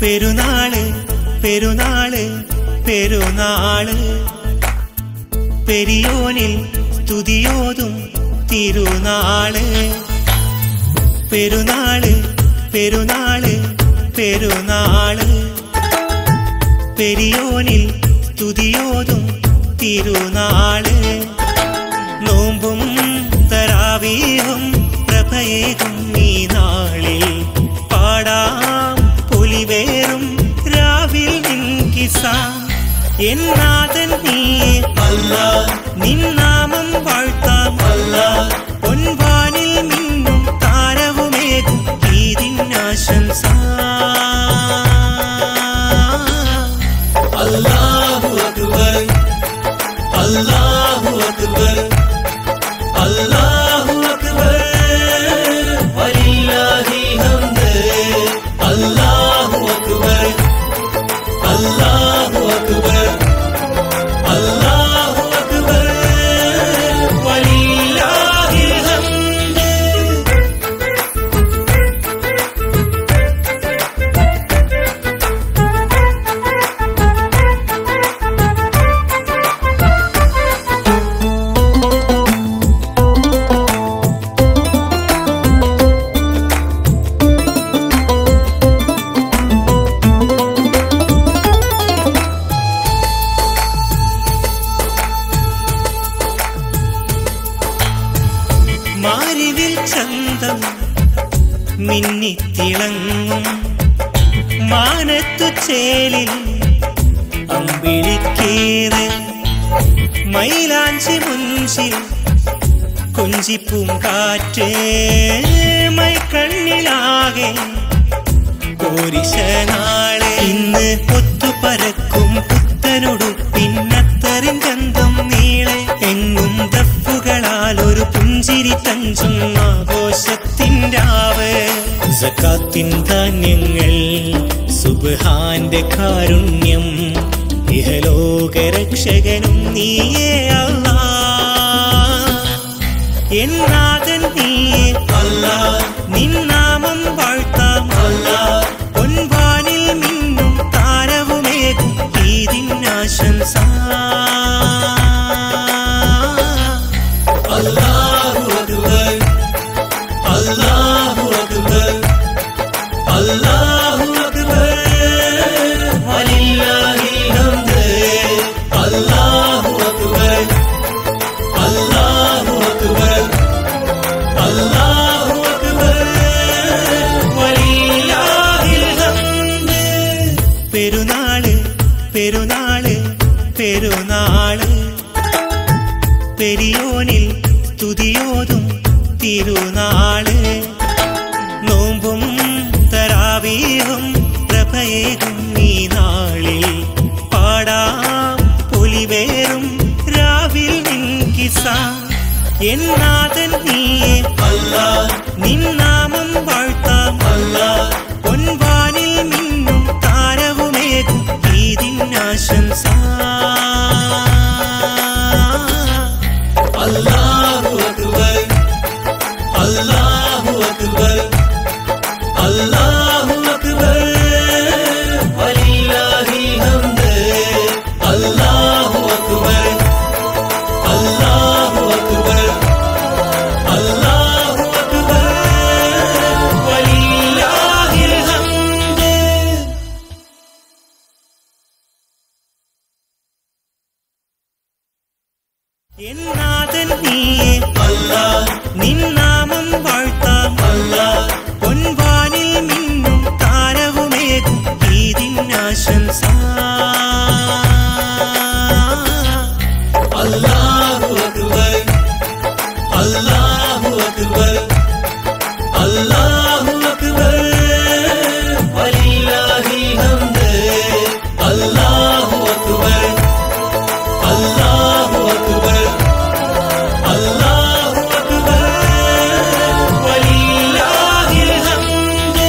പെരുന്നാള് പെരുന്നാള് പെരുന്നാള് പെരിയോനിൽ സ്തുതിയോതും തിരുനാള് പെരുന്നാള് പെരുന്നാള് പെരുന്നാള് പെരിയോനിൽ സ്തുതിയോതും തിരുനാള് നോമ്പും തരാവീഹും പ്രഭയേകും ഈ നാളിൽ പാടാം പൊലിവേറും രാവിൽ നിൻകിസ എന്നാഥൻ നീയെ അല്ല നിന്നാമം വാഴ്ത്താം അല്ല പൊൻവാനിൽ മിന്നും താരവുമേകും ഈദിനാശംസ അല്ലാഹു അക്ബർ അല്ലാഹു അക്ബർ അല്ലാഹു അക്ബർ വലില്ലാഹി ഹംദ് അല്ലാഹു അക്ബർ അല്ലാഹു അക്ബർ അല്ലാഹു അക്ബർ വലില്ലാഹി ഹംദ് മാരിവിൽ ചന്തം മിന്നിത്തിളങ്ങും മാനത്തു ചേലിൽ അമ്പിളിക്കേറ് മൈലാഞ്ചി മുഞ്ചിൽ കൊഞ്ചിപ്പൂം കാറ്റ് മൈക്കണ്ണിലാകെ കോരിശനാളെ ഇന്ന് ഒത്തുപരക്കും പുത്തനൊടുപ്പിൻ അത്തറിൻ ഗന്ധം നീളെ എങ്ങും ദഫുകളാൽ ഒരു പുഞ്ചിരി തഞ്ചും ആഘോഷത്തിൻ്റെ ആവ് സക്കാത്തിൻ ധാന്യങ്ങൾ സുബ്ഹാന്റെ കാരുണ്യം ഇഹലോക രക്ഷകനും നീയേ അല്ലാ എന്നാഥൻ നീയേ അല്ല നിന്നാമം വാഴ്ത്താം അല്ല പൊൻവാനിൽ മിന്നും താരവുമേകും ഈദിനാശംസ അല്ലാഹു അക്ബർ അല്ലാഹു അക്ബർ അല്ലാഹു അക്ബർ വലില്ലാഹി ഹംദ് അല്ലാഹു അക്ബർ അല്ലാഹു അക്ബർ അല്ലാഹു അക്ബർ വലില്ലാഹിൽ ഹംദ് പെരുന്നാള് പെരുന്നാള് പെരുന്നാള് പെരിയോനിൽ സ്തുതിയോതും തിരുനാള് നോമ്പും തരാവീഹും പ്രഭയേകും ഈ നാളിൽ പാടാം പൊലിവേറും രാവിൽ നിൻകിസ എന്നാഥൻ നീയെ അല്ല നിന്നാമം വാഴ്ത്താം അല്ല പൊൻവാനിൽ മിന്നും താരവുമേകും ഈദിനാശംസ അല്ലാഹു അക്ബർ അല്ലാഹു അക്ബർ അല്ലാഹു അക്ബർ വലില്ലാഹി ഹംദ് അല്ലാഹു അക്ബർ അല്ലാഹു അക്ബർ അല്ലാഹു അക്ബർ വലില്ലാഹിൽ ഹംദ് എന്നാഥൻ നീയെ അല്ല നിന്നാമം വാഴ്ത്താം അല്ല പൊൻവാനിൽ മിന്നും താരവുമേകും ഈദിനാശംസ അല്ലാഹു അക്ബർ